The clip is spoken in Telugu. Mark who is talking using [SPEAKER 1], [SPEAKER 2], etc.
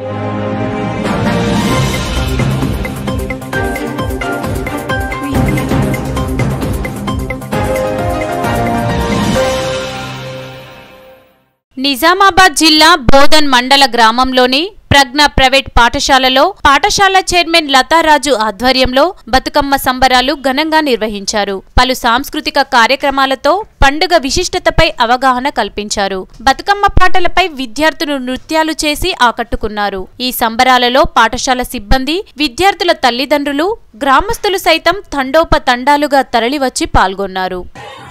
[SPEAKER 1] నిజామాబాద్ జిల్లా బోధన్ మండల గ్రామంలోని ప్రజ్ఞ ప్రైవేట్ పాఠశాలలో పాఠశాల చైర్మన్ లతారాజు ఆధ్వర్యంలో బతుకమ్మ సంబరాలు ఘనంగా నిర్వహించారు పలు సాంస్కృతిక కార్యక్రమాలతో పండుగ విశిష్టతపై అవగాహన కల్పించారు బతుకమ్మ పాటలపై విద్యార్థులు నృత్యాలు చేసి ఆకట్టుకున్నారు ఈ సంబరాలలో పాఠశాల సిబ్బంది విద్యార్థుల తల్లిదండ్రులు గ్రామస్తులు సైతం తండోపతండాలుగా తరలివచ్చి పాల్గొన్నారు